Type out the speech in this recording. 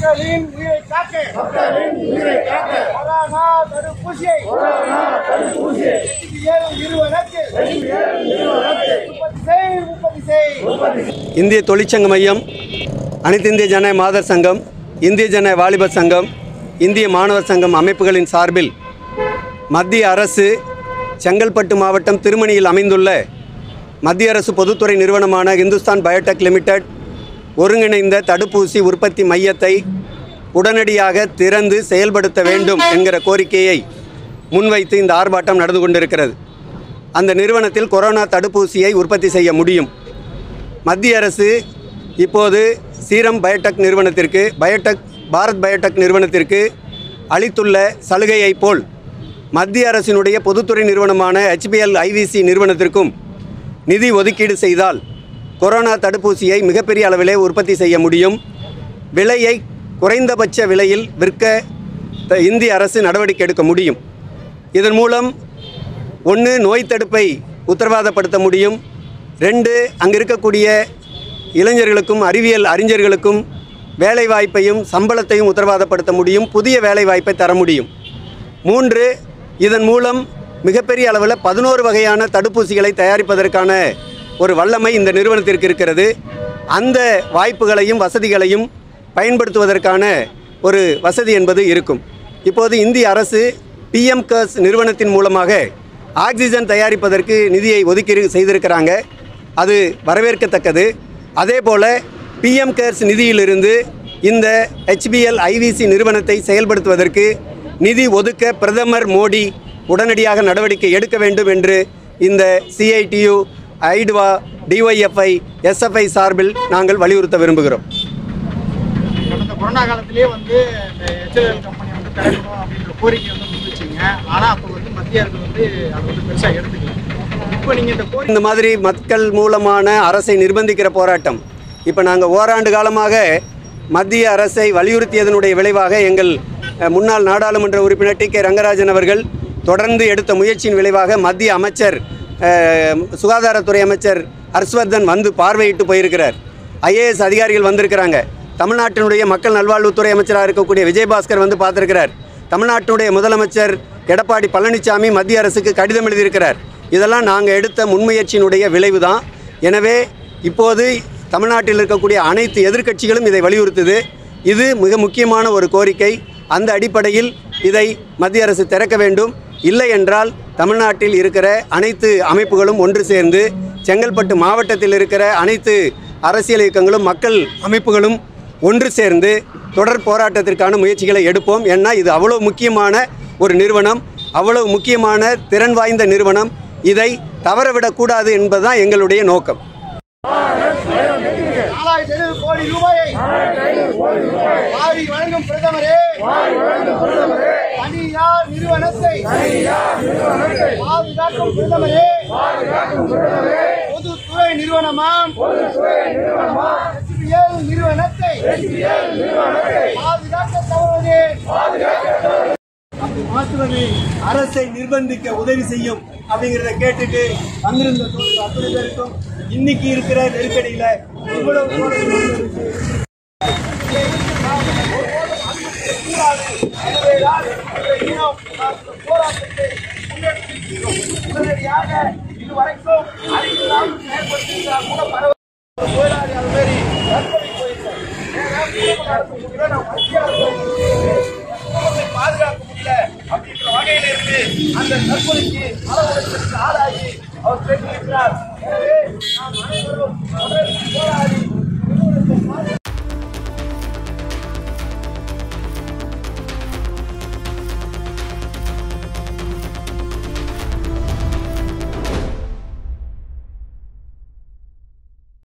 மக்களின் உயிரை காக்க மக்களின் உயிரை காக்க கொரோனா தடுப்பூசியை கொரோனா தடுப்பூசியை ஏழு நிறுவனத்தில் உற்பத்தி செய் உற்பத்தி செய் இந்திய தொழிற்சங்க மையம் அனைத்து இந்திய ஜன மாதர் சங்கம் இந்திய ஜன வாலிபர் சங்கம் இந்திய மாணவர் சங்கம் அமைப்புகளின் சார்பில் மத்திய அரசு செங்கல்பட்டு மாவட்டம் திருமணியில் அமைந்துள்ள மத்திய அரசு பொதுத்துறை நிறுவனமான இந்துஸ்தான் பயோடெக் லிமிடெட் ஒருங்கிணைந்த தடுப்பூசி உற்பத்தி மையத்தை உடனடியாக திறந்து செயல்படுத்த வேண்டும் என்கிற கோரிக்கையை முன்வைத்து இந்த ஆர்ப்பாட்டம் நடந்து கொண்டிருக்கிறது அந்த நிறுவனத்தில் கொரோனா தடுப்பூசியை உற்பத்தி செய்ய முடியும் மத்திய அரசு இப்போது சீரம் பயோடெக் நிறுவனத்திற்கு பயோடெக் பாரத் பயோடெக் நிறுவனத்திற்கு அளித்துள்ள சலுகையைப் போல் மத்திய அரசினுடைய பொதுத்துறை நிறுவனமான ஹெச்பிஎல் ஐவிசி நிறுவனத்திற்கும் நிதி ஒதுக்கீடு செய்தால் கொரோனா தடுப்பூசியை மிகப்பெரிய அளவிலே உற்பத்தி செய்ய முடியும் விலையை குறைந்தபட்ச விலையில் விற்க த- இந்திய அரசு நடவடிக்கை எடுக்க முடியும் இதன் மூலம் ஒன்று நோய் தடுப்பை உத்தரவாதப்படுத்த முடியும் ரெண்டு அங்கே இருக்கக்கூடிய இளைஞர்களுக்கும் அறிவியல் அறிஞர்களுக்கும் வேலைவாய்ப்பையும் சம்பளத்தையும் உத்தரவாதப்படுத்த முடியும் புதிய வேலைவாய்ப்பை தர முடியும் மூன்று இதன் மூலம் மிகப்பெரிய அளவில் பதினோரு வகையான தடுப்பூசிகளை தயாரிப்பதற்கான ஒரு வல்லமை இந்த நிறுவனத்திற்கு இருக்கிறது அந்த வாய்ப்புகளையும் வசதிகளையும் பயன்படுத்துவதற்கான ஒரு வசதி என்பது இருக்கும் இப்போது இந்திய அரசு பிஎம் கர்ஸ் நிறுவனத்தின் மூலமாக ஆக்சிஜன் தயாரிப்பதற்கு நிதியை ஒதுக்கீடு செய்திருக்கிறாங்க அது வரவேற்கத்தக்கது அதே போல் பிஎம் கேர்ஸ் நிதியிலிருந்து இந்த ஹெச்பிஎல் ஐவிசி நிறுவனத்தை செயல்படுத்துவதற்கு நிதி ஒதுக்க பிரதமர் மோடி உடனடியாக நடவடிக்கை எடுக்க வேண்டும் என்று இந்த சிஐடியு ஐடுவா டிஒய்எஃப்ஐ எஸ்எஃப்ஐ சார்பில் நாங்கள் வலியுறுத்த விரும்புகிறோம் கடந்த கொரோனா காலத்திலேயே வந்து இந்த ஹெச்எல் கம்பெனி வந்து திறக்கணும் அப்படின்ற கோரிக்கை வந்து முன்வச்சிங்க ஆனால் அப்போ வந்து மத்திய அரசு வந்து அது வந்து பெருசாக எடுத்துக்கல இப்போ நீங்கள் இந்த கோரிக்கை இந்த மாதிரி மக்கள் மூலமான அரசை நிர்பந்திக்கிற போராட்டம் இப்போ நாங்கள் ஓராண்டு காலமாக மத்திய அரசை வலியுறுத்தியதனுடைய விளைவாக எங்கள் அஹ், முன்னாள் நாடாளுமன்ற உறுப்பினர் டி கே ரங்கராஜன் அவர்கள் தொடர்ந்து எடுத்த முயற்சியின் விளைவாக மத்திய அமைச்சர் அஹ், சுகாதாரத்துறை அமைச்சர் ஹர்ஷ்வர்தன் வந்து பார்வையிட்டு போயிருக்கிறார் ஐஏஎஸ் அதிகாரிகள் வந்திருக்கிறாங்க தமிழ்நாட்டினுடைய மக்கள் நல்வாழ்வுத்துறை அமைச்சராக இருக்கக்கூடிய விஜயபாஸ்கர் வந்து பார்த்துருக்கிறார் தமிழ்நாட்டினுடைய முதலமைச்சர் எடப்பாடி பழனிசாமி மத்திய அரசுக்கு கடிதம் எழுதியிருக்கிறார் இதெல்லாம் நாங்கள் எடுத்த முன்முயற்சியினுடைய விளைவு தான் எனவே இப்போது தமிழ்நாட்டில் இருக்கக்கூடிய அனைத்து எதிர்க்கட்சிகளும் இதை வலியுறுத்துது இது மிக முக்கியமான ஒரு கோரிக்கை அந்த அடிப்படையில் இதை மத்திய அரசு திறக்க வேண்டும் இல்லை என்றால் தமிழ்நாட்டில் இருக்கிற அனைத்து அமைப்புகளும் ஒன்று சேர்ந்து செங்கல்பட்டு மாவட்டத்தில் இருக்கிற அனைத்து அரசியல் இயக்கங்களும் மக்கள் அமைப்புகளும் ஒன்று சேர்ந்து தொடர் போராட்டத்திற்கான முயற்சிகளை எடுப்போம் ஏன்னா இது அவ்வளோ முக்கியமான ஒரு நிறுவனம் அவ்வளவு முக்கியமான திறன் வாய்ந்த நிறுவனம் இதை தவறவிடக்கூடாது என்பதுதான் எங்களுடைய நோக்கம் நாலாயிரத்தி ஐநூறு கோடி ரூபாயை வாரி வழங்கும் பிரதமரே தனியார் நிறுவனத்தை பாதுகாக்கும் பிரதமரே பொதுத்துறை நிறுவனமாம் HBL நிறுவனத்தை பாதுகாக்க தவறுவதே மாற்றுவது அரசை நிர்பந்திக்க உதவி செய்யும் அப்படிங்கிறத கேட்டுட்டு வந்திருந்த தோழர்கள் அத்தனை பேருக்கும் இன்னைக்கு இருக்கிற நெருக்கடியில இவ்வளவு தோழர்கள் வந்திருக்கு. எனவேதான் இந்த இனம் இந்த போராட்டத்தை முன்னெடுத்திருக்கிறோம். உடனடியாக இதுவரைக்கும் அனைத்து நாளும் செயல்படுத்தியிருந்தால் கூட பரவாயில்லை. ஒரு தொழிலாளி அது மாதிரி தற்கொலை போயிருக்கார். ஏன்னா, குடும்ப நடத்த முடியல, நான் மத்திய அரசு குடும்பத்தை பாதுகாக்க முடியல அப்படிங்கிற வகையில இருந்து அந்த தற்கொலைக்கு மன உளைச்சலுக்கு ஆளாகி அவர் பெற்றிருக்கிறார் எனவே நாம் அனைவரும் தொடர்ந்து போராடி